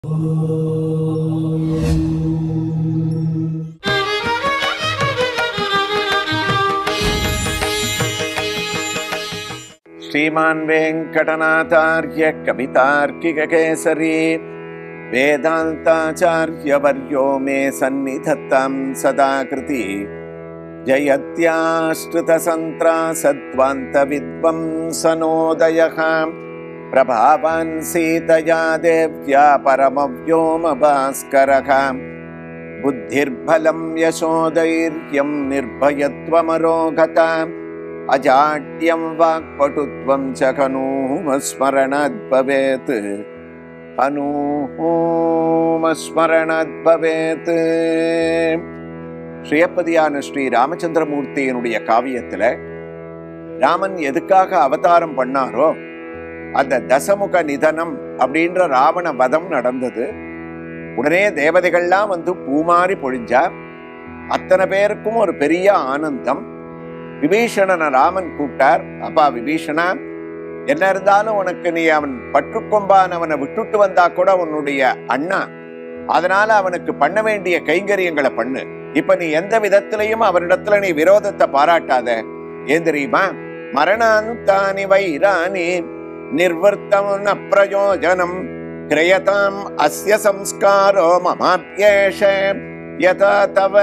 श्रीमान् वेङ्कटनाथार्य कवितार्किककेसरी वेदान्ताचार्यवर्यो मे सन्निधत्तां सदा कृति जयत्याश्रितसन्त्रासद्वान्तविद्वंसनोदयः प्रभावान् सीतया देव्या परमव्योमभास्करः बुद्धिर्बलं यशोधैर्यं निर्भयत्वमरोगताम् अजाड्यं वाक्पटुत्वं च हनूमस्मरणात् भवेत् ஹனூமஸ்மரணத் பவேத் ஸ்ரீயப்பதியான ஸ்ரீ ராமச்சந்திரமூர்த்தியினுடைய காவியத்துல ராமன் எதுக்காக அவதாரம் பண்ணாரோ அந்த தசமுக நிதனம் அப்படின்ற ராவண வதம் நடந்தது உடனே தேவதைகள்லாம் வந்து பூமாரி பொழிஞ்சா அத்தனை பேருக்கும் ஒரு பெரிய ஆனந்தம் விபீஷணனை ராமன் கூப்பிட்டார் அப்பா விபீஷணா என்ன இருந்தாலும் உனக்கு நீ அவன் பற்றுக்கொம்பான் அவனை விட்டுட்டு வந்தா கூட உன்னுடைய அண்ணா அதனால அவனுக்கு பண்ண வேண்டிய கைங்கரியங்களை பண்ணு இப்ப நீ எந்த விதத்திலையும் அவனிடத்துல நீ விரோதத்தை பாராட்டாத ஏன் தெரியுமா மரணாந்தானி வைராணி நிர்வர்த்தம் ந பிரயோஜனம் கிரயதாம் அஸ்ய சம்ஸ்காரோ மமாப்யேஷ யதா தவ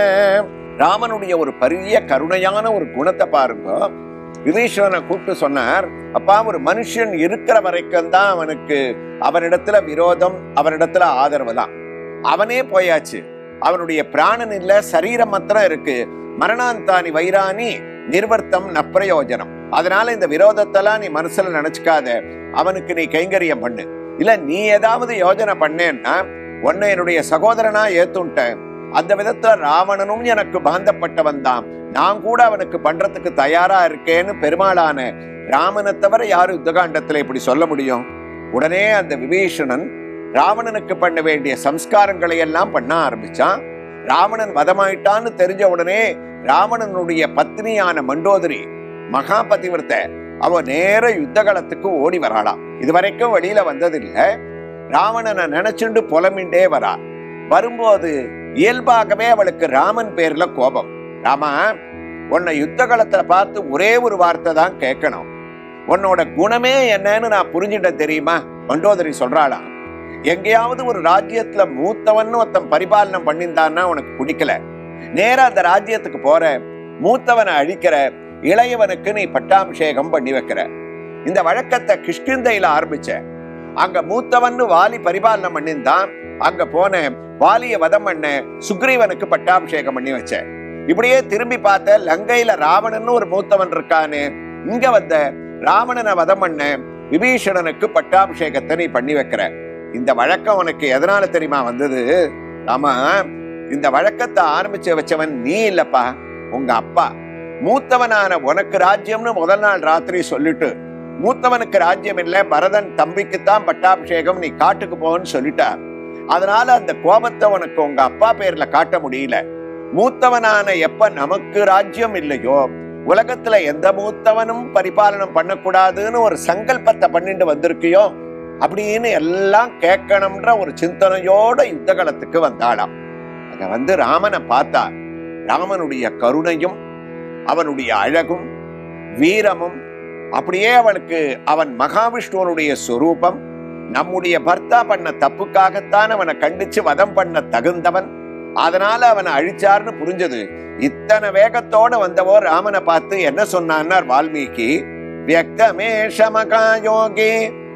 ராமனுடைய ஒரு பெரிய கருணையான ஒரு குணத்தை பாருங்க விபீஷணனை கூப்பிட்டு சொன்னார் அப்பா ஒரு மனுஷன் இருக்கிற வரைக்கும் தான் அவனுக்கு அவனிடத்துல விரோதம் அவனிடத்துல ஆதரவு தான் அவனே போயாச்சு அவனுடைய பிராணன் இல்ல சரீரம் மாத்திரம் இருக்கு மரணாந்தானி வைராணி நிர்வர்த்தம் நப்பிரயோஜனம் அதனால இந்த விரோதத்தெல்லாம் நீ மனசுல நினைச்சுக்காத அவனுக்கு நீ கைங்கரியம் பண்ணு இல்ல நீ ஏதாவது யோஜனை பண்ணேன்னா உன்னை என்னுடைய சகோதரனா ஏத்துட்டேன் அந்த விதத்துல ராவணனும் எனக்கு பாந்தப்பட்டவன் தான் நான் கூட அவனுக்கு பண்றதுக்கு தயாரா இருக்கேன்னு பெருமாளான ராமனை தவிர யாரும் யுத்தகாண்டத்துல இப்படி சொல்ல முடியும் உடனே அந்த விபீஷணன் ராவணனுக்கு பண்ண வேண்டிய சம்ஸ்காரங்களை எல்லாம் பண்ண ஆரம்பிச்சான் ராவணன் வதமாயிட்டான்னு தெரிஞ்ச உடனே ராவணனுடைய பத்னியான மண்டோதரி மகாபதிவிரத அவ நேர யுத்தகலத்துக்கு ஓடி வராளாம் இதுவரைக்கும் வெளியில வந்ததில்லை ராவணனை நினைச்சுண்டு புலமிண்டே வரா வரும்போது இயல்பாகவே அவளுக்கு ராமன் பேர்ல கோபம் ராமா உன்னை யுத்த காலத்துல பார்த்து ஒரே ஒரு வார்த்தை தான் கேட்கணும் உன்னோட குணமே என்னன்னு நான் புரிஞ்சுட்டேன் தெரியுமா மண்டோதரி சொல்றாளாம் எங்கேயாவது ஒரு ராஜ்யத்துல மூத்தவன் ஒருத்தன் பரிபாலனம் பண்ணியிருந்தான்னா உனக்கு பிடிக்கல நேரா அந்த ராஜ்யத்துக்கு போற மூத்தவனை அழிக்கிற இளையவனுக்கு நீ பட்டாபிஷேகம் பண்ணி வைக்கிற இந்த வழக்கத்தை கிஷ்கிந்தையில ஆரம்பிச்ச அங்க மூத்தவன்னு வாலி பரிபாலனம் பண்ணியிருந்தான் அங்க போன வாலிய வதம் பண்ண சுக்ரீவனுக்கு பட்டாபிஷேகம் பண்ணி வச்சேன் இப்படியே திரும்பி பார்த்த லங்கையில ராவணன் ஒரு மூத்தவன் இருக்கானு இங்க வந்த ராவணனை வதம் பண்ண விபீஷணனுக்கு பட்டாபிஷேகத்தை நீ பண்ணி வைக்கிற இந்த வழக்கம் உனக்கு எதனால தெரியுமா வந்தது ராமா இந்த வழக்கத்தை ஆரம்பிச்சு வச்சவன் நீ இல்லப்பா உங்க அப்பா மூத்தவனான உனக்கு ராஜ்யம்னு முதல் நாள் ராத்திரி சொல்லிட்டு மூத்தவனுக்கு ராஜ்யம் இல்ல பரதன் தம்பிக்குத்தான் பட்டாபிஷேகம் நீ காட்டுக்கு போன்னு சொல்லிட்டார் அதனால அந்த கோபத்தை உனக்கு உங்க அப்பா பேர்ல காட்ட முடியல மூத்தவனான எப்ப நமக்கு ராஜ்யம் இல்லையோ உலகத்துல எந்த மூத்தவனும் பரிபாலனம் பண்ணக்கூடாதுன்னு ஒரு சங்கல்பத்தை பண்ணிட்டு வந்திருக்கியோ அப்படின்னு எல்லாம் கேட்கணும்ன்ற ஒரு சிந்தனையோட யுத்த களத்துக்கு வந்தாளாம் அங்க வந்து ராமனை பார்த்தா ராமனுடைய கருணையும் அவனுடைய அழகும் வீரமும் அப்படியே அவனுக்கு அவன் மகாவிஷ்ணுவனுடைய சொரூபம் நம்முடைய பர்த்தா பண்ண தப்புக்காகத்தான் அவனை கண்டிச்சு வதம் பண்ண தகுந்தவன் அதனால அவனை அழிச்சார்னு புரிஞ்சது இத்தனை வேகத்தோட வந்தவோ ராமனை பார்த்து என்ன சொன்னார் வால்மீகி வியக்தமேஷ மகாயோகி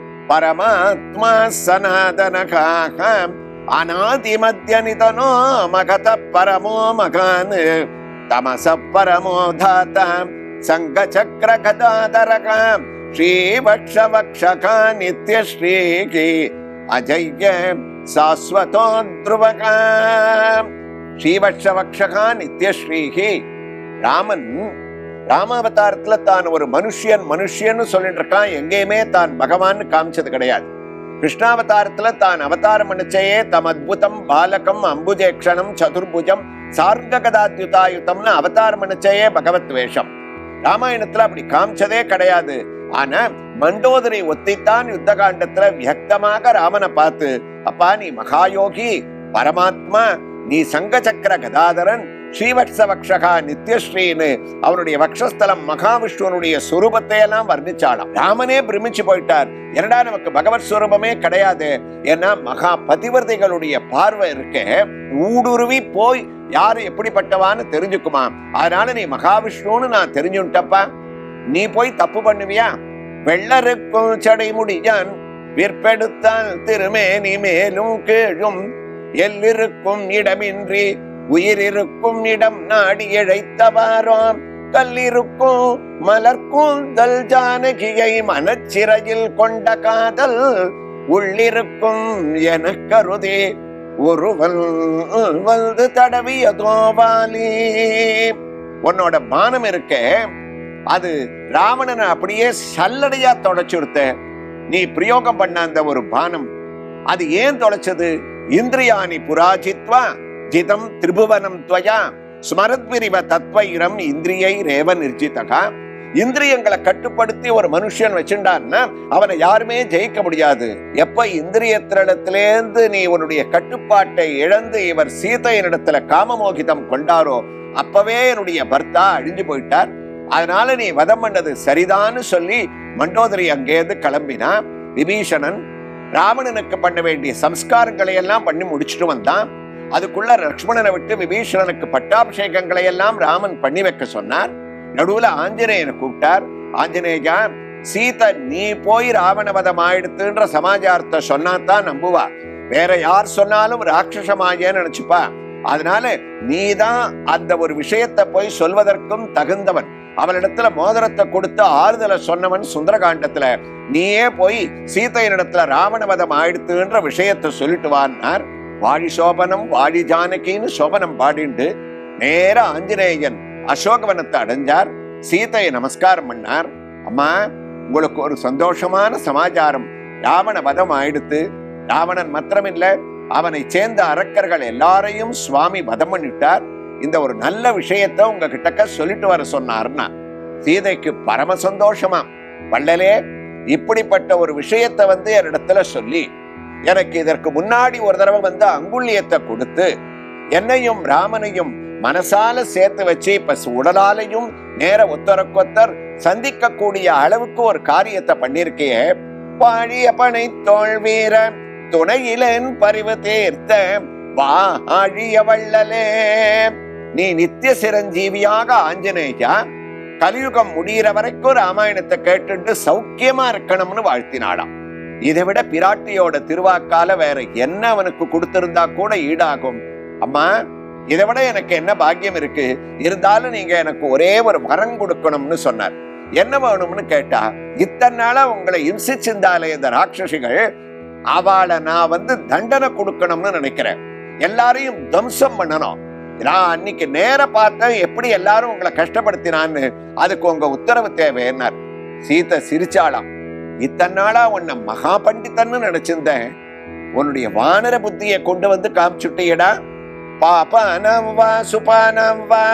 பரமாத்மா சனாதனகாக அநாதி மத்திய நிதனோ மகத பரமோ மகான் தமச பரமோ தாத்தா சங்க சக்கர கதாதரகாம் ஸ்ரீவக்ஷவக்ஷகா நித்ய ஸ்ரீகி அஜய்ய சாஸ்வதோ துருவகா ஸ்ரீவக்ஷவக்ஷகா நித்ய ஸ்ரீகி ராமன் ராமாவதாரத்துல தான் ஒரு மனுஷியன் மனுஷியன்னு சொல்லிட்டு இருக்கான் எங்கேயுமே தான் பகவான் காமிச்சது கிடையாது கிருஷ்ணாவதாரத்துல தான் அவதாரம் பண்ணிச்சேயே தம் அத்புதம் பாலகம் அம்புஜேக்ஷணம் சதுர்புஜம் சார்க கதாத்யுதாயுதம்னு அவதாரம் பண்ணிச்சேயே பகவத் வேஷம் ராமாயணத்துல அப்படி காமிச்சதே கிடையாது ஆனா மண்டோதரி ஒத்தித்தான் யுத்த காண்டத்துல வியக்தமாக ராமனை பார்த்து அப்பா நீ மகாயோகி பரமாத்மா நீ சங்க சக்கர கதாதரன் ஸ்ரீவத்ச வக்ஷகா நித்யஸ்ரீன்னு அவனுடைய வக்ஷஸ்தலம் மகாவிஷ்ணுவனுடைய சுரூபத்தை எல்லாம் வர்ணிச்சாளாம் ராமனே பிரமிச்சு போயிட்டார் என்னடா நமக்கு பகவத் சுரூபமே கிடையாது ஏன்னா மகா பதிவர்தைகளுடைய பார்வை இருக்க ஊடுருவி போய் யாரு எப்படிப்பட்டவான்னு தெரிஞ்சுக்குமா அதனால நீ மகாவிஷ்ணுன்னு நான் தெரிஞ்சுட்டப்பா நீ போய் தப்பு பண்ணுவியா வெள்ளருக்கும் சடை முடியான் விற்பெடுத்தால் திருமேனி மேலும் கீழும் எல்லிருக்கும் இடமின்றி உயிரிருக்கும் இடம் நாடி இழைத்தவாராம் கல்லிருக்கும் மலர்கூந்தல் ஜானகியை மனச்சிறையில் கொண்ட காதல் உள்ளிருக்கும் என கருதே ஒருவன் வந்து தடவிய தோவாலி உன்னோட பானம் இருக்க அது ராவணனை அப்படியே சல்லடையா தொலைச்சுடுத்த நீ பிரயோகம் பண்ண அந்த ஒரு பானம் அது ஏன் தொலைச்சது இந்திரியாணி புராஜித்வா ஜிதம் திரிபுவனம் துவயா ஸ்மரத்விரிவ தத்வைரம் இந்திரியை ரேவ நிர்ஜிதகா இந்திரியங்களை கட்டுப்படுத்தி ஒரு மனுஷன் வச்சுட்டான்னா அவனை யாருமே ஜெயிக்க முடியாது எப்ப இந்திரியத்தினிடத்திலேருந்து நீ உன்னுடைய கட்டுப்பாட்டை இழந்து இவர் சீதையனிடத்துல காமமோகிதம் கொண்டாரோ அப்பவே என்னுடைய பர்த்தா அழிஞ்சு போயிட்டார் அதனால நீ வதம் பண்ணது சரிதான்னு சொல்லி மண்டோதரி அங்கேருந்து கிளம்பினா விபீஷணன் ராவணனுக்கு பண்ண வேண்டிய சம்ஸ்காரங்களை எல்லாம் பண்ணி முடிச்சுட்டு வந்தான் அதுக்குள்ள லக்ஷ்மணனை விட்டு விபீஷணனுக்கு பட்டாபிஷேகங்களை எல்லாம் ராமன் பண்ணி வைக்க சொன்னார் நடுவுல ஆஞ்சநேயனை கூப்பிட்டார் ஆஞ்சநேயா சீதை நீ போய் ராவணவதம் ஆயிடுத்துன்ற சமாச்சாரத்தை சொன்னாதான் நம்புவா வேற யார் சொன்னாலும் ராட்சசமாயேன்னு நினைச்சுப்பா அதனால நீதான் அந்த ஒரு விஷயத்தை போய் சொல்வதற்கும் தகுந்தவன் அவளிடத்துல மோதிரத்தை கொடுத்து ஆறுதலை சொன்னவன் சுந்தரகாண்டத்துல நீயே போய் சீதையனிடத்துல ராவணவதம் ஆயிடுத்துன்ற விஷயத்தை சொல்லிட்டு வான்னார் வாழி சோபனம் வாழி ஜானகின்னு சோபனம் பாடிண்டு நேர ஆஞ்சநேயன் அசோகவனத்தை அடைஞ்சார் சீதையை நமஸ்காரம் பண்ணார் அம்மா உங்களுக்கு ஒரு சந்தோஷமான சமாச்சாரம் ராவண வதம் ஆயிடுத்து ராவணன் மாத்திரமில்ல அவனை சேர்ந்த அரக்கர்கள் எல்லாரையும் சுவாமி வதம் பண்ணிட்டார் இந்த ஒரு நல்ல விஷயத்த உங்க கிட்டக்க சொல்லிட்டு வர சொன்னார்னா சீதைக்கு பரம சந்தோஷமா வள்ளலே இப்படிப்பட்ட ஒரு விஷயத்தை வந்து என்னிடத்துல சொல்லி எனக்கு இதற்கு முன்னாடி ஒரு தடவை வந்து அங்குள்ளியத்தை கொடுத்து என்னையும் ராமனையும் மனசால சேர்த்து வச்சு இப்ப உடலாலையும் நேர ஒத்தரக்கொத்தர் சந்திக்க கூடிய அளவுக்கு ஒரு காரியத்தை பண்ணிருக்கியே பாழிய பனை தோல் வீர துணையிலன் பரிவு தேர்த்த வா ஆழிய வள்ளலே நீ நித்திய சிரஞ்சீவியாக ஆஞ்சநேயா கலியுகம் முடியிற வரைக்கும் ராமாயணத்தை கேட்டுட்டு சௌக்கியமா இருக்கணும்னு வாழ்த்தினாளாம் இதை விட பிராட்டியோட திருவாக்கால வேற என்ன அவனுக்கு கொடுத்திருந்தா கூட ஈடாகும் அம்மா இதை விட எனக்கு என்ன பாக்கியம் இருக்கு இருந்தாலும் நீங்க எனக்கு ஒரே ஒரு வரம் கொடுக்கணும்னு சொன்னார் என்ன வேணும்னு கேட்டா இத்தனை நாளா உங்களை இம்சிச்சிருந்தாலே இந்த ராட்சசிகள் அவளை நான் வந்து தண்டனை கொடுக்கணும்னு நினைக்கிறேன் எல்லாரையும் தம்சம் பண்ணணும் நான் அன்னைக்கு நேர பார்த்தேன் எப்படி எல்லாரும் உங்களை கஷ்டப்படுத்தினான்னு அதுக்கு உங்க உத்தரவு தேவைன்னார் சீதை சிரிச்சாளாம் இத்தனை நாளா உன்னை மகா பண்டிதன்னு நினைச்சிருந்தேன் உன்னுடைய வானர புத்தியை கொண்டு வந்து காமிச்சுட்டியடா பாபானம் வா சுபானம் வா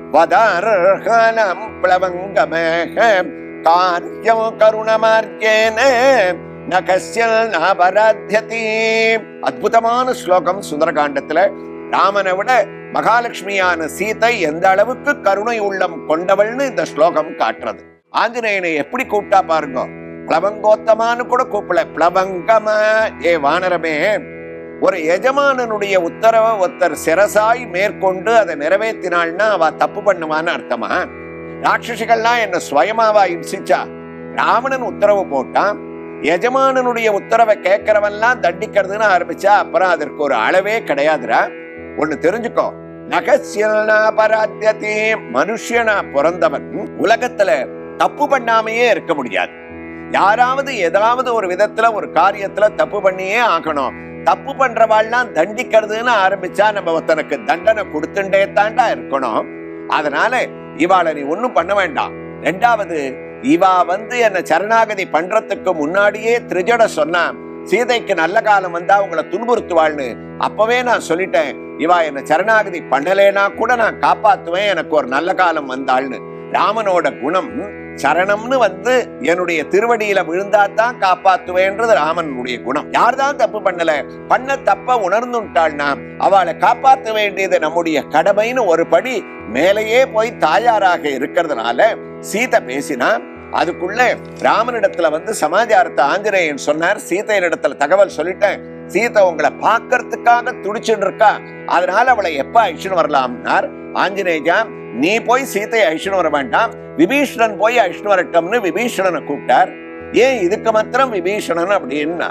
வதாரம் பிளவங்கமேக காரியம் கருணமார்க்கேன நகஸ்யல் நாபராத்தியதி அற்புதமான ஸ்லோகம் சுந்தரகாண்டத்துல ராமனை விட மகாலட்சுமியான சீதை எந்த அளவுக்கு கருணை உள்ளம் கொண்டவள்னு இந்த ஸ்லோகம் காட்டுறது ஆஞ்சநேயனை எப்படி கூப்பிட்டா பாருங்க பிளவங்கோத்தமான்னு கூட கூப்பிடல பிளவங்கம ஏ வானரமே ஒரு எஜமானனுடைய உத்தரவை ஒருத்தர் சிரசாய் மேற்கொண்டு அதை நிறைவேற்றினாள்னா அவ தப்பு பண்ணுவான்னு அர்த்தமா ராட்சசிகள்லாம் என்ன சுயமாவா இம்சிச்சா ராவணன் உத்தரவு போட்டான் எஜமானனுடைய உத்தரவை கேட்கறவன்லாம் தண்டிக்கிறதுன்னு ஆரம்பிச்சா அப்புறம் அதற்கு ஒரு அளவே கிடையாதுடா ஒண்ணு தெரிஞ்சுக்கோ நகசியல்னா பராத்தியதே மனுஷனா பிறந்தவன் உலகத்துல தப்பு பண்ணாமையே இருக்க முடியாது யாராவது ஏதாவது ஒரு விதத்துல ஒரு காரியத்துல தப்பு பண்ணியே ஆகணும் தப்பு பண்றவாள்லாம் தண்டிக்கிறதுன்னு ஆரம்பிச்சா நம்ம ஒருத்தனுக்கு தண்டனை கொடுத்துட்டே தாண்டா இருக்கணும் அதனால இவாளை நீ ஒண்ணும் பண்ண வேண்டாம் ரெண்டாவது இவா வந்து என்ன சரணாகதி பண்றதுக்கு முன்னாடியே திரிஜட சொன்னா சீதைக்கு நல்ல காலம் வந்தா உங்களை துன்புறுத்துவாள்னு அப்பவே நான் சொல்லிட்டேன் இவா என்ன சரணாகதி பண்ணலேனா கூட நான் காப்பாத்துவேன் எனக்கு ஒரு நல்ல காலம் வந்தாள்னு ராமனோட குணம் சரணம்னு வந்து என்னுடைய திருவடியில விழுந்தாதான் காப்பாத்துவேன்றது ராமனுடைய குணம் யார்தான் தப்பு பண்ணல பண்ண தப்ப உணர்ந்துட்டாள்னா அவளை காப்பாற்ற வேண்டியது நம்முடைய கடமைன்னு ஒரு படி மேலேயே போய் தாயாராக இருக்கிறதுனால சீதை பேசினா அதுக்குள்ள ராமனிடத்துல வந்து சமாச்சாரத்தை ஆஞ்சநேயன் சொன்னார் சீதையினிடத்துல தகவல் சொல்லிட்டேன் சீதை உங்களை பார்க்கறதுக்காக துடிச்சுட்டு இருக்கா அதனால அவளை எப்ப அழிச்சுன்னு வரலாம்னார் ஆஞ்சநேயா நீ போய் சீதையை அழிச்சுன்னு வர வேண்டாம் விபீஷணன் போய் அழிச்சுன்னு வரட்டும்னு விபீஷணனை கூப்பிட்டார் ஏன் இதுக்கு மாத்திரம் விபீஷணன் அப்படின்னா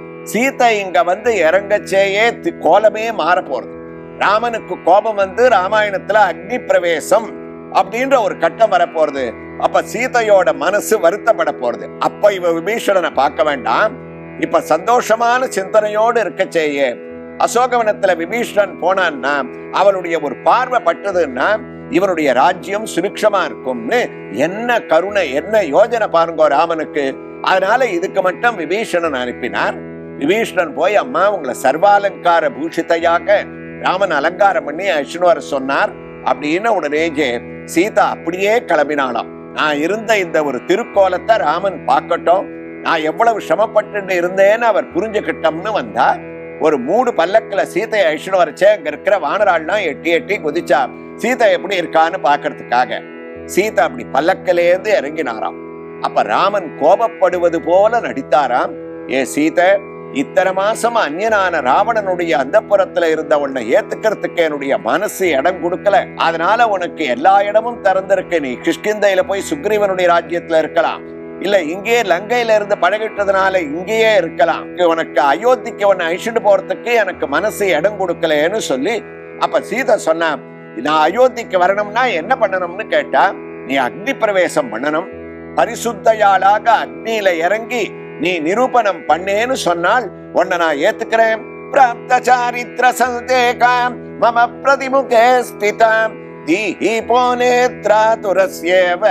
சீதை இங்க வந்து இறங்கச்சேயே தி- கோலமே மாற போறது ராமனுக்கு கோபம் வந்து ராமாயணத்துல அக்னி பிரவேசம் அப்படின்ற ஒரு கட்டம் வரப்போறது அப்ப சீதையோட மனசு வருத்தப்பட போறது அப்ப இவ விபீஷணனை பார்க்க வேண்டாம் இப்ப சந்தோஷமான சிந்தனையோடு இருக்கச்சேயே அசோகவனத்துல விபீஷணன் போனான்னா அவளுடைய ஒரு பார்வை பட்டதுன்னா இவனுடைய ராஜ்யம் சுபிக்ஷமா இருக்கும்னு என்ன கருணை என்ன யோஜனை பாருங்க ராமனுக்கு அதனால இதுக்கு மட்டும் விபீஷணன் அனுப்பினார் விபீஷணன் போய் அம்மா உங்களை சர்வாலங்கார பூஷிதையாக ராமன் அலங்காரம் பண்ணி அழிச்சுன்னு வர சொன்னார் அப்படின்னு உடனேஜே சீதா அப்படியே கிளம்பினாளாம் நான் இருந்த இந்த ஒரு திருக்கோலத்தை ராமன் பார்க்கட்டும் நான் எவ்வளவு சிரமப்பட்டு இருந்தேன்னு அவர் புரிஞ்சுக்கிட்டோம்னு வந்தா ஒரு மூணு பல்லக்குல சீதையை அழிச்சுன்னு வரச்சே அங்க இருக்கிற வானராள்லாம் எட்டி எட்டி குதிச்சா சீதை எப்படி இருக்கான்னு பார்க்கறதுக்காக சீதா அப்படி பல்லக்கிலேருந்து இறங்கினாராம் அப்ப ராமன் கோபப்படுவது போல நடித்தாராம் ஏ சீதை இத்தனை மாசம் அந்நியனான ராவணனுடைய அந்தப்புறத்துல இருந்த உன்னை ஏத்துக்கிறதுக்கு என்னுடைய மனசு இடம் கொடுக்கல அதனால உனக்கு எல்லா இடமும் திறந்திருக்கு நீ கிஷ்கிந்தையில போய் சுக்ரீவனுடைய ராஜ்யத்துல இருக்கலாம் இல்ல இங்கேயே லங்கையில இருந்து பழகிட்டதுனால இங்கேயே இருக்கலாம் உனக்கு அயோத்திக்கு உன்னை அழிச்சுட்டு போறதுக்கு எனக்கு மனசு இடம் கொடுக்கலன்னு சொல்லி அப்ப சீதை சொன்னா நான் அயோத்திக்கு வரணும்னா என்ன பண்ணணும்னு கேட்டா நீ அக்னி பிரவேசம் பண்ணணும் பரிசுத்தையாளாக அக்னியில இறங்கி நீ நிரூபணம் பண்ணேன்னு சொன்னால் உன்னை நான் ஏத்துக்கிறேன் பிராப்த சாரித்ர சந்தேகாம் மம பிரதிமுகே ஸ்திதாம் தீஹி போனேத்ரா துரஸ்யேவ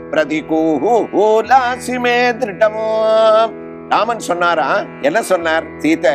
பிரதிகூலாசி மே திருட்டமோ ராமன் சொன்னாரா என்ன சொன்னார் சீதை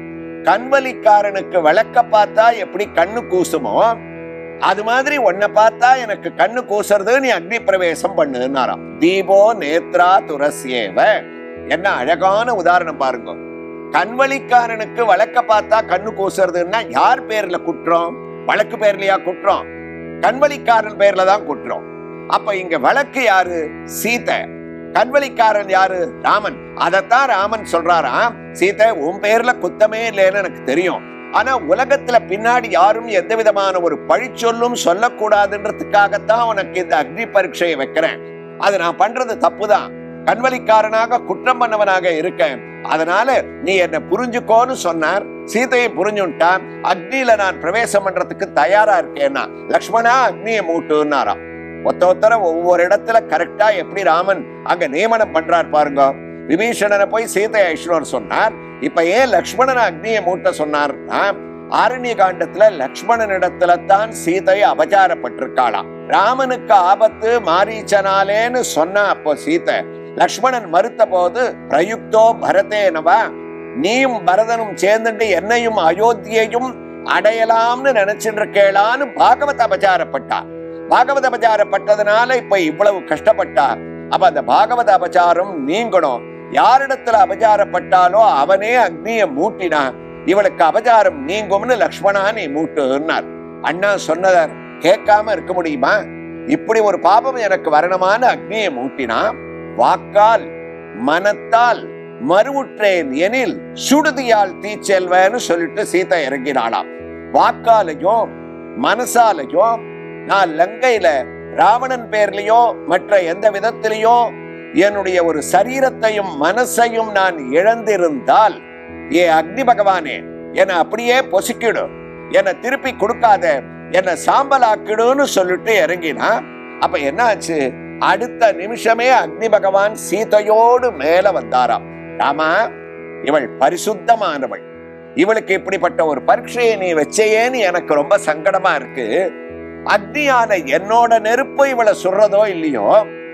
கண்வலிக்காரனுக்கு விளக்க பார்த்தா எப்படி கண்ணு கூசுமோ அது மாதிரி உன்னை பார்த்தா எனக்கு கண்ணு கூசுறது நீ அக்னி பிரவேசம் பண்ணுனாராம் தீபோ நேத்ரா துரஸ்யேவ என்ன அழகான உதாரணம் பாருங்க கண்வழிக்காரனுக்கு வழக்க பார்த்தா கண்ணு கூசுறதுன்னா யார் பேர்ல குற்றம் வழக்கு பேர்லயா குற்றம் கண்வழிக்காரன் பேர்ல தான் குற்றம் அப்ப இங்க வழக்கு யாரு சீதை கண்வழிக்காரன் யாரு ராமன் அதத்தான் ராமன் சொல்றாராம் சீதை உன் பேர்ல குத்தமே இல்லைன்னு எனக்கு தெரியும் ஆனா உலகத்துல பின்னாடி யாரும் எந்த விதமான ஒரு பழிச்சொல்லும் சொல்லக்கூடாதுன்றதுக்காகத்தான் உனக்கு இந்த அக்னி பரீட்சையை வைக்கிறேன் அது நான் பண்றது தப்புதான் கண்வழிக்காரனாக குற்றம் பண்ணவனாக இருக்கேன் அதனால நீ என்ன புரிஞ்சுக்கோன்னு சொன்னார் சீதையை புரிஞ்சுட்டான் அக்னியில நான் பிரவேசம் பண்றதுக்கு தயாரா இருக்கேன்னா லக்ஷ்மணா அக்னியை மூட்டுன்னாராம் ஒத்த ஒத்தர ஒவ்வொரு இடத்துல கரெக்டா எப்படி ராமன் அங்க நியமனம் பண்றார் பாருங்க விபீஷணனை போய் சீதை ஐஸ்வர் சொன்னார் இப்ப ஏன் லக்ஷ்மணனை அக்னியை மூட்ட சொன்னார்னா ஆரண்ய காண்டத்துல லக்ஷ்மணனிடத்துல தான் சீதை அபச்சாரப்பட்டிருக்காளாம் ராமனுக்கு ஆபத்து மாரீச்சனாலேன்னு சொன்ன அப்போ சீதை லக்ஷ்மணன் மறுத்த போது பிரயுக்தோ பரதேனவா நீயும் பரதனும் சேர்ந்துட்டு என்னையும் அயோத்தியையும் அடையலாம்னு நினைச்சிட்டு இருக்கேளான்னு பாகவத அபச்சாரப்பட்டா பாகவத அபச்சாரப்பட்டதுனால இப்ப இவ்வளவு கஷ்டப்பட்டா அப்ப அந்த பாகவத அபச்சாரம் நீங்கணும் யாரிடத்துல அபச்சாரப்பட்டாலோ அவனே அக்னியை மூட்டினான் இவளுக்கு அபச்சாரம் நீங்கும்னு லக்ஷ்மணா நீ மூட்டுன்னார் அண்ணா சொன்னதார் கேட்காம இருக்க முடியுமா இப்படி ஒரு பாபம் எனக்கு வரணுமான அக்னியை மூட்டினா வாக்கால் மனத்தால் மறுவுற்றேன் எனில் சுடுதியால் தீச்செல்வன்னு சொல்லிட்டு சீதை இறங்கினாளாம் வாக்காலையும் மனசாலையும் நான் லங்கையில ராவணன் பேர்லயோ மற்ற எந்த விதத்திலேயோ என்னுடைய ஒரு சரீரத்தையும் மனசையும் நான் இழந்திருந்தால் ஏ அக்னி பகவானே என்னை அப்படியே பொசுக்கிடு என்னை திருப்பி கொடுக்காத என்னை சாம்பலாக்கிடுன்னு சொல்லிட்டு இறங்கினா அப்ப என்னாச்சு அடுத்த நிமிஷமே அக்னி பகவான் சீதையோடு மேல வந்தாராம் ராமா இவள் பரிசுத்தமானவள் இவளுக்கு இப்படிப்பட்ட ஒரு பரீட்சையை நீ வச்சேன்னு எனக்கு ரொம்ப சங்கடமா இருக்கு அக்னியான என்னோட நெருப்பு இவளை சுடுறதோ இல்லையோ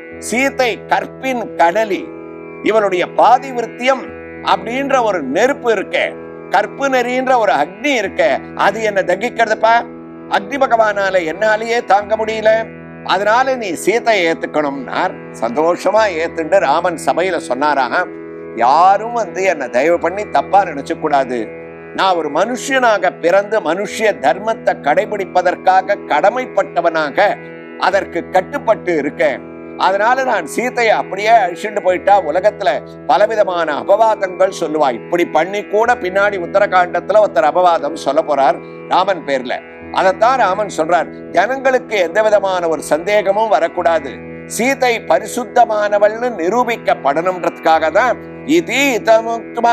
சீதை கற்பின் கடலி இவளுடைய பாதி விருத்தியம் அப்படின்ற ஒரு நெருப்பு இருக்கே கற்பு நெறின்ற ஒரு அக்னி இருக்க அது என்ன தகிக்கிறதுப்பா அக்னி பகவானால என்னாலேயே தாங்க முடியல அதனால நீ சீத்தை ஏத்துக்கணும்னார் சந்தோஷமா ஏத்துண்டு ராமன் சபையில சொன்னாராம் யாரும் வந்து என்னை தயவு பண்ணி தப்பா நினைச்சு கூடாது நான் ஒரு மனுஷனாக பிறந்து மனுஷிய தர்மத்தை கடைபிடிப்பதற்காக கடமைப்பட்டவனாக அதற்கு கட்டுப்பட்டு இருக்கேன் அதனால நான் சீத்தையை அப்படியே அழிச்சுட்டு போயிட்டா உலகத்துல பலவிதமான அபவாதங்கள் சொல்லுவா இப்படி பண்ணி கூட பின்னாடி உத்தரகாண்டத்துல ஒருத்தர் அபவாதம் சொல்ல போறார் ராமன் பேர்ல அதைத்தான் ராமன் சொல்றார் ஜனங்களுக்கு எந்த விதமான ஒரு சந்தேகமும் வரக்கூடாது சீதை பரிசுத்தமானவள்னு நிரூபிக்கப்படணுன்றதுக்காக தான் இதீதமுக்மா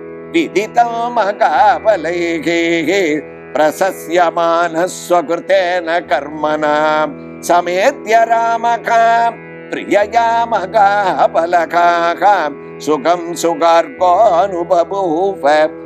விதிதமகாபலைகே பிரசஸ்யமான ஸ்வகிருத்தேன கர்மனாம் சமேத்ய ராமகாம் பிரியயா மகாபலகாம் சுகம் சுகார்கோ அனுபபூவ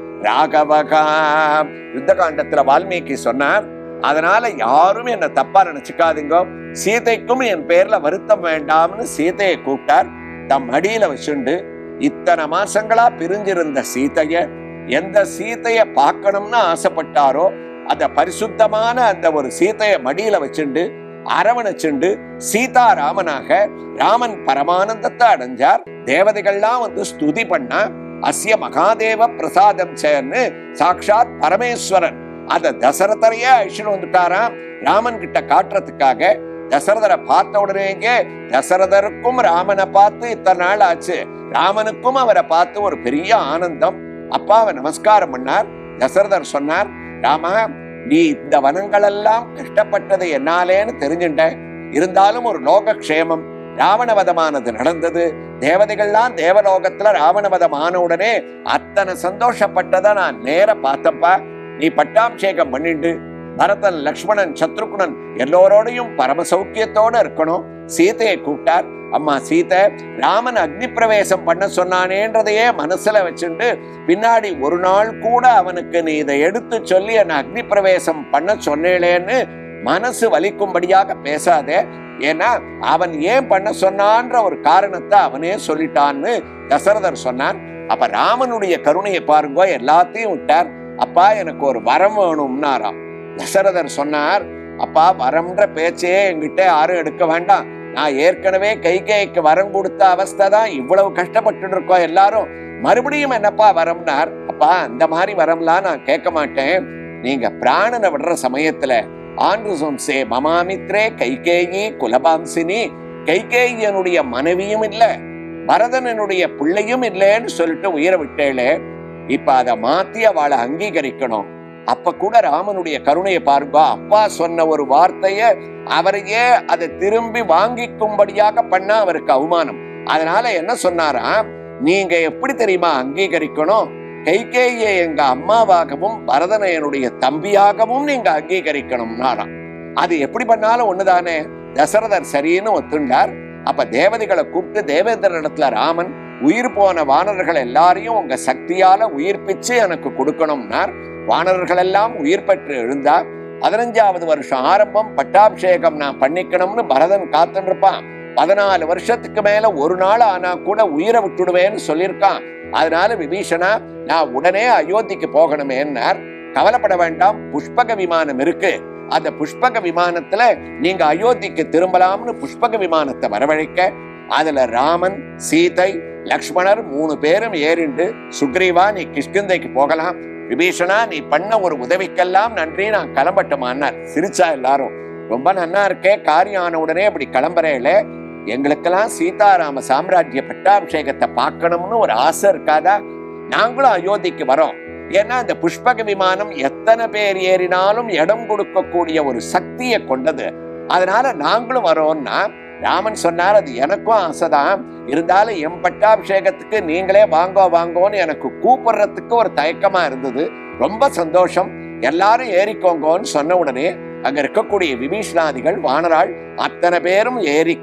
ராகவகாம் யுத்த காண்டத்துல வால்மீகி சொன்னார் அதனால யாரும் என்ன தப்பா நினைச்சுக்காதீங்க சீதைக்கும் என் பேர்ல வருத்தம் வேண்டாம்னு சீதையை கூப்பிட்டார் தம் அடியில வச்சுண்டு இத்தனை மாசங்களா பிரிஞ்சிருந்த சீதைய எந்த சீதைய பார்க்கணும்னு ஆசைப்பட்டாரோ அந்த பரிசுத்தமான அந்த ஒரு சீதைய மடியில வச்சுண்டு அரவணைச்சுண்டு சீதாராமனாக ராமன் பரமானந்தத்தை அடைஞ்சார் தேவதைகள்லாம் வந்து ஸ்துதி பண்ணா அஸ்ய மகாதேவ பிரசாதம் சேர்ன்னு சாக்ஷாத் பரமேஸ்வரன் அத தசரதரையே அழிச்சுன்னு வந்துட்டாராம் ராமன் கிட்ட காட்டுறதுக்காக தசரதரை பார்த்த உடனேங்க தசரதருக்கும் ராமனை பார்த்து இத்தனை நாள் ஆச்சு ராமனுக்கும் அவரை பார்த்து ஒரு பெரிய ஆனந்தம் அப்பாவை நமஸ்காரம் பண்ணார் தசரதர் சொன்னார் ராமா நீ இந்த வனங்களெல்லாம் கஷ்டப்பட்டது என்னாலேன்னு தெரிஞ்சுட்ட இருந்தாலும் ஒரு லோகக்ஷேமம் ராவணவதமானது நடந்தது தேவதைகள்லாம் தேவலோகத்துல ராவணவதம் ஆன உடனே அத்தனை சந்தோஷப்பட்டதை நான் நேர பார்த்தப்பா நீ பட்டாபிஷேகம் பண்ணிண்டு பரதன் லக்ஷ்மணன் சத்ருகுணன் எல்லோரோடையும் பரம சௌக்கியத்தோட இருக்கணும் சீதையை கூப்பிட்டார் அம்மா சீதை ராமன் அக்னி பிரவேசம் பண்ண சொன்னானேன்றதையே மனசுல வச்சுண்டு பின்னாடி ஒரு நாள் கூட அவனுக்கு நீ இதை எடுத்து சொல்லி என்னை அக்னி பிரவேசம் பண்ண சொன்னேளேன்னு மனசு வலிக்கும்படியாக பேசாதே ஏன்னா அவன் ஏன் பண்ண சொன்னான்ற ஒரு காரணத்தை அவனே சொல்லிட்டான்னு தசரதர் சொன்னான் அப்ப ராமனுடைய கருணையை பாருங்க எல்லாத்தையும் விட்டார் அப்பா எனக்கு ஒரு வரம் வேணும்னாராம் தசரதர் சொன்னார் அப்பா வரம்ன்ற பேச்சே என்கிட்ட யாரும் எடுக்க வேண்டாம் நான் ஏற்கனவே கைகேய்க்கு வரம் கொடுத்த அவஸ்தை தான் இவ்வளவு கஷ்டப்பட்டு இருக்கோம் எல்லாரும் மறுபடியும் என்னப்பா வரம்னார் அப்பா அந்த மாதிரி வரம்லாம் நான் கேட்க மாட்டேன் நீங்க பிராணனை விடுற சமயத்துல ஆண்டு சே மமாமித்ரே கைகேயி குலபாம்சினி கைகேயனுடைய மனைவியும் இல்ல பரதனனுடைய பிள்ளையும் இல்லைன்னு சொல்லிட்டு உயிரை விட்டேளே இப்ப அதை மாத்தி அவளை அங்கீகரிக்கணும் அப்ப கூட ராமனுடைய கருணையை பாருங்க அப்பா சொன்ன ஒரு வார்த்தைய அவரையே அதை திரும்பி வாங்கிக்கும்படியாக பண்ண அவருக்கு அவமானம் அதனால என்ன சொன்னாராம் நீங்க எப்படி தெரியுமா அங்கீகரிக்கணும் கைகேயை எங்க அம்மாவாகவும் பரதனையனுடைய தம்பியாகவும் நீங்க அங்கீகரிக்கணும்னாராம் அது எப்படி பண்ணாலும் ஒண்ணுதானே தசரதர் சரின்னு ஒத்துண்டார் அப்ப தேவதைகளை கூப்பிட்டு தேவேந்திர இடத்துல ராமன் உயிர் போன வானர்கள் எல்லாரையும் உங்க சக்தியால உயிர்ப்பிச்சு எனக்கு கொடுக்கணும்னார் வானர்கள் எல்லாம் உயிர் பெற்று எழுந்தார் பதினஞ்சாவது வருஷம் ஆரம்பம் பட்டாபிஷேகம் நான் பண்ணிக்கணும்னு பரதன் காத்துட்டு இருப்பான் பதினாலு வருஷத்துக்கு மேல ஒரு நாள் ஆனா கூட உயிரை விட்டுடுவேன்னு சொல்லியிருக்கான் அதனால விபீஷணா நான் உடனே அயோத்திக்கு போகணுமேன்னார் கவலைப்பட வேண்டாம் புஷ்பக விமானம் இருக்கு அந்த புஷ்பக விமானத்துல நீங்க அயோத்திக்கு திரும்பலாம்னு புஷ்பக விமானத்தை வரவழைக்க அதுல ராமன் சீதை லக்ஷ்மணர் மூணு பேரும் ஏறிண்டு சுக்ரீவா நீ கிஷ்கிந்தைக்கு போகலாம் விபீஷணா நீ பண்ண ஒரு உதவிக்கெல்லாம் நன்றி நான் கிளம்பட்டுமான்னார் சிரிச்சா எல்லாரும் ரொம்ப நன்னா இருக்கே காரியம் ஆன உடனே அப்படி கிளம்புறேல எங்களுக்கெல்லாம் சீதாராம சாம்ராஜ்ய பட்டாபிஷேகத்தை பார்க்கணும்னு ஒரு ஆசை இருக்காதா நாங்களும் அயோத்திக்கு வரோம் ஏன்னா இந்த புஷ்பக விமானம் எத்தனை பேர் ஏறினாலும் இடம் கொடுக்கக்கூடிய ஒரு சக்தியை கொண்டது அதனால நாங்களும் வரோம்னா ராமன் சொன்னார் அது எனக்கும் ஆசைதான் இருந்தாலும் என் பட்டாபிஷேகத்துக்கு நீங்களே வாங்கோ வாங்கோன்னு எனக்கு கூப்பிடுறதுக்கு ஒரு தயக்கமா இருந்தது ரொம்ப சந்தோஷம் எல்லாரும் ஏறிக்கோங்கோன்னு சொன்ன உடனே அங்க இருக்கக்கூடிய விபீஷணாதிகள் வானராள் அத்தனை பேரும் ஏறிக்க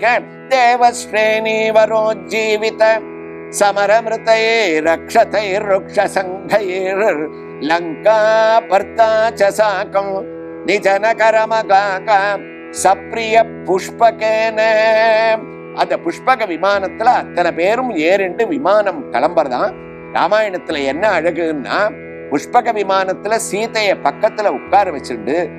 தேவஸ்ரேணி வரோ ஜீவித சமரமிருத்தையே ரக்ஷதைர் ருக்ஷ சங்கைர் லங்கா பர்த்தா ச சாக்கம் நிஜனகரமகாக சப்ரிய புஷ்பகேன அந்த புஷ்பக விமானத்துல அத்தனை பேரும் ஏறிண்டு விமானம் கிளம்புறதான் ராமாயணத்துல என்ன அழகுன்னா புஷ்பக விமானத்துல சீதைய பக்கத்துல உட்கார வச்சுண்டு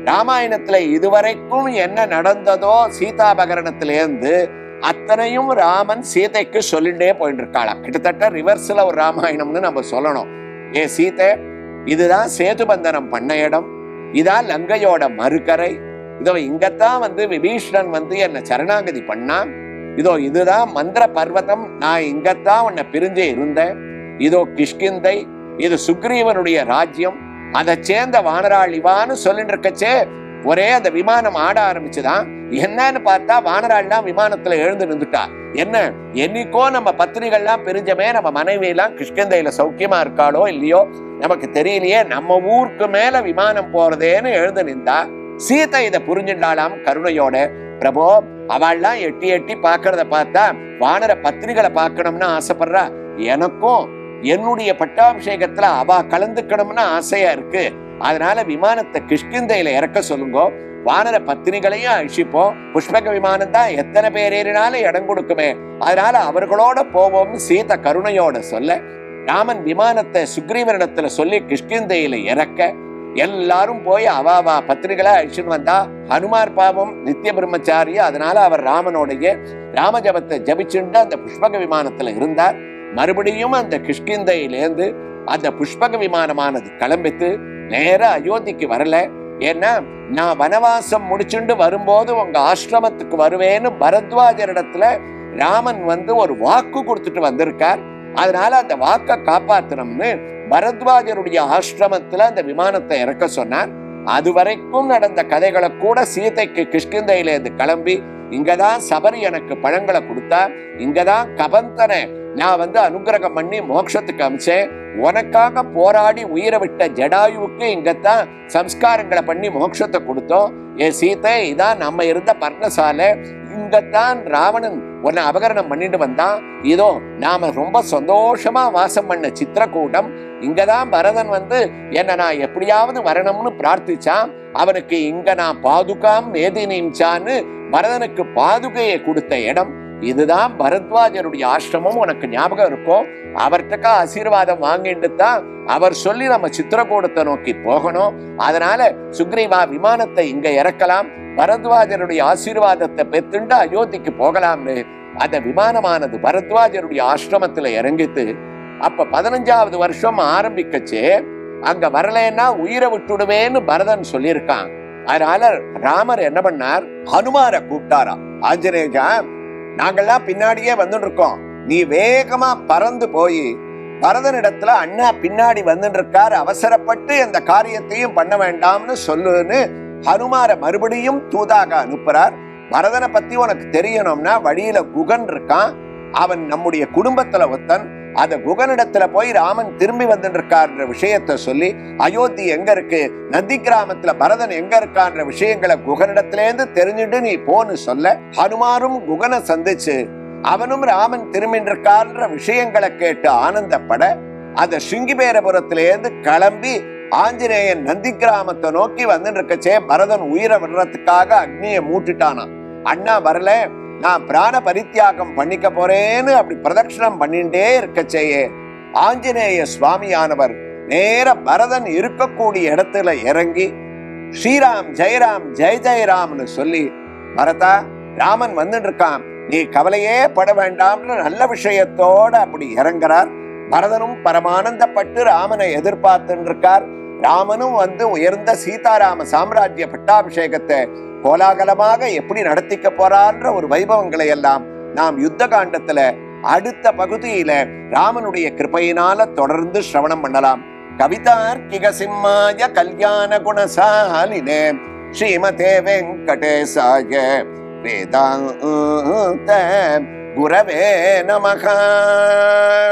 ராமாயணத்துல இதுவரைக்கும் என்ன நடந்ததோ சீதாபகரணத்திலேருந்து அத்தனையும் ராமன் சீதைக்கு சொல்லிட்டே போயிட்டு இருக்காளாம் கிட்டத்தட்ட ரிவர்ஸ்ல ஒரு ராமாயணம்னு நம்ம சொல்லணும் ஏ சீதை இதுதான் சேதுபந்தனம் பண்ண இடம் இதான் லங்கையோட மறுகரை இதோ இங்கத்தான் வந்து விபீஷணன் வந்து என்ன சரணாகதி பண்ணான் இதோ இதுதான் மந்திர பர்வதம் நான் இங்கத்தான் உன்னை பிரிஞ்சு இருந்தேன் இதோ கிஷ்கிந்தை இது சுக்ரீவனுடைய ராஜ்யம் அதை சேர்ந்த வானராளிவான்னு சொல்லிட்டு இருக்கச்சே ஒரே அந்த விமானம் ஆட ஆரம்பிச்சுதான் என்னன்னு பார்த்தா வானராள்லாம் விமானத்துல எழுந்து நின்றுட்டா என்ன என்னைக்கோ நம்ம பத்திரிகள்லாம் பிரிஞ்சமே நம்ம மனைவி எல்லாம் கிஷ்கிந்தையில சௌக்கியமா இருக்காளோ இல்லையோ நமக்கு தெரியலையே நம்ம ஊருக்கு மேல விமானம் போறதேன்னு எழுந்து நின்றா சீதை இதை புரிஞ்சுட்டாளாம் கருணையோட பிரபோ அவள்லாம் எட்டி எட்டி பாக்குறத பார்த்தா வானர பத்திரிகளை பார்க்கணும்னு ஆசைப்படுறா எனக்கும் என்னுடைய பட்டாபிஷேகத்துல அவ கலந்துக்கணும்னு ஆசையா இருக்கு அதனால விமானத்தை கிஷ்கிந்தையில இறக்க சொல்லுங்க வானர பத்தினிகளையும் அழிச்சிப்போம் புஷ்பக விமானம் தான் எத்தனை பேர் ஏறினாலும் இடம் கொடுக்குமே அதனால அவர்களோட போவோம்னு சீத கருணையோட சொல்ல ராமன் விமானத்தை சுக்ரீவனிடத்துல சொல்லி கிஷ்கிந்தையில இறக்க எல்லாரும் போய் அவாவா பத்திரிகளா அழிச்சுன்னு வந்தா ஹனுமார் பாவம் நித்திய பிரம்மச்சாரி அதனால அவர் ராமனோடைய ராமஜபத்தை ஜபிச்சுண்டு அந்த புஷ்பக விமானத்துல இருந்தார் மறுபடியும் அந்த கிஷ்கிந்தையிலேருந்து அந்த புஷ்பக விமானமானது கிளம்பித்து நேரா அயோத்திக்கு வரல ஏன்னா நான் வனவாசம் முடிச்சுண்டு வரும்போது உங்க ஆசிரமத்துக்கு வருவேன்னு பரத்வாஜரிடத்துல ராமன் வந்து ஒரு வாக்கு கொடுத்துட்டு வந்திருக்கார் அதனால அந்த வாக்கை காப்பாத்தணும்னு பரத்வாஜருடைய ஆசிரமத்துல அந்த விமானத்தை இறக்க சொன்னார் அது வரைக்கும் நடந்த கதைகளை கூட சீதைக்கு கிஷ்கிந்தையில இருந்து கிளம்பி இங்கதான் சபரி எனக்கு பழங்களை கொடுத்தா இங்கதான் கபந்தனை நான் வந்து அனுகிரகம் பண்ணி மோட்சத்துக்கு அமிச்சேன் உனக்காக போராடி உயிரை விட்ட ஜடாயுவுக்கு இங்கத்தான் சம்ஸ்காரங்களை பண்ணி மோட்சத்தை கொடுத்தோம் ஏ சீதை இதான் நம்ம இருந்த பர்ணசாலை இங்கத்தான் ராவணன் உன்னை அபகரணம் பண்ணிட்டு வந்தான் இதோ நாம ரொம்ப சந்தோஷமா வாசம் பண்ண சித்திரக்கூட்டம் இங்கதான் பரதன் வந்து என்ன நான் எப்படியாவது வரணும்னு பிரார்த்திச்சான் அவனுக்கு இங்க நான் பாதுகாம் நேதினிச்சான்னு பரதனுக்கு பாதுகையை கொடுத்த இடம் இதுதான் பரத்வாஜருடைய ஆசிரமம் உனக்கு ஞாபகம் இருக்கும் அவர்கிட்ட ஆசீர்வாதம் வாங்கிட்டு தான் அவர் சொல்லி நம்ம சித்திரக்கூடத்தை நோக்கி போகணும் அதனால சுக்ரீவா விமானத்தை இங்க இறக்கலாம் பரத்வாஜருடைய ஆசீர்வாதத்தை பெற்றுண்டு அயோத்திக்கு போகலாம்னு அந்த விமானமானது பரத்வாஜருடைய ஆசிரமத்துல இறங்கித்து அப்ப பதினஞ்சாவது வருஷம் ஆரம்பிக்கச்சே அங்க வரலைன்னா உயிரை விட்டுடுவேன்னு பரதன் சொல்லியிருக்கான் அதனால ராமர் என்ன பண்ணார் ஹனுமார கூப்பிட்டாரா ஆஞ்சநேயா நாங்கெல்லாம் பின்னாடியே வந்துட்டு இருக்கோம் நீ வேகமா பறந்து போய் பரதனிடத்துல அண்ணா பின்னாடி வந்துட்டு இருக்கார் அவசரப்பட்டு எந்த காரியத்தையும் பண்ண வேண்டாம்னு சொல்லுன்னு ஹனுமார மறுபடியும் தூதாக அனுப்புறார் பரதனை பத்தி உனக்கு தெரியணும்னா வழியில குகன் இருக்கான் அவன் நம்முடைய குடும்பத்துல ஒத்தன் அந்த குகனிடத்துல போய் ராமன் திரும்பி வந்துட்டு இருக்கார்ன்ற விஷயத்த சொல்லி அயோத்தி எங்க இருக்கு நந்தி கிராமத்துல பரதன் எங்க இருக்கான்ற விஷயங்களை குகனிடத்திலேருந்து தெரிஞ்சுட்டு நீ போன்னு சொல்ல ஹனுமாரும் குகனை சந்திச்சு அவனும் ராமன் திரும்பின்னு இருக்கார்ன்ற விஷயங்களை கேட்டு ஆனந்தப்பட அந்த சிங்கிபேரபுரத்திலேருந்து கிளம்பி ஆஞ்சநேயன் நந்தி கிராமத்தை நோக்கி வந்துட்டு இருக்கச்சே பரதன் உயிரை விடுறதுக்காக அக்னியை மூட்டிட்டானான் அண்ணா வரல நான் பிராண பரித்தியாகம் பண்ணிக்க போறேன்னு அப்படி பிரதட்சணம் பண்ணிட்டே இருக்கச்சேயே ஆஞ்சநேய சுவாமியானவர் நேர பரதன் இருக்கக்கூடிய இடத்துல இறங்கி ஸ்ரீராம் ஜெயராம் ஜெய ஜெயராம்னு சொல்லி பரதா ராமன் வந்துட்டு இருக்கான் நீ கவலையே பட வேண்டாம்னு நல்ல விஷயத்தோட அப்படி இறங்குறார் பரதனும் பரமானந்தப்பட்டு ராமனை எதிர்பார்த்துட்டு இருக்கார் ராமனும் வந்து உயர்ந்த சீதாராம சாம்ராஜ்ய பட்டாபிஷேகத்தை கோலாகலமாக எப்படி நடத்திக்க போறான்ற ஒரு வைபவங்களை எல்லாம் நாம் யுத்த காண்டத்துல அடுத்த பகுதியில ராமனுடைய கிருபையினால தொடர்ந்து சிரவணம் பண்ணலாம் கவிதார்க்கிக சிம்மாய கல்யாண குணசாலினே ஸ்ரீமதே வெங்கடேசாய வேதாந்த குரவே நமக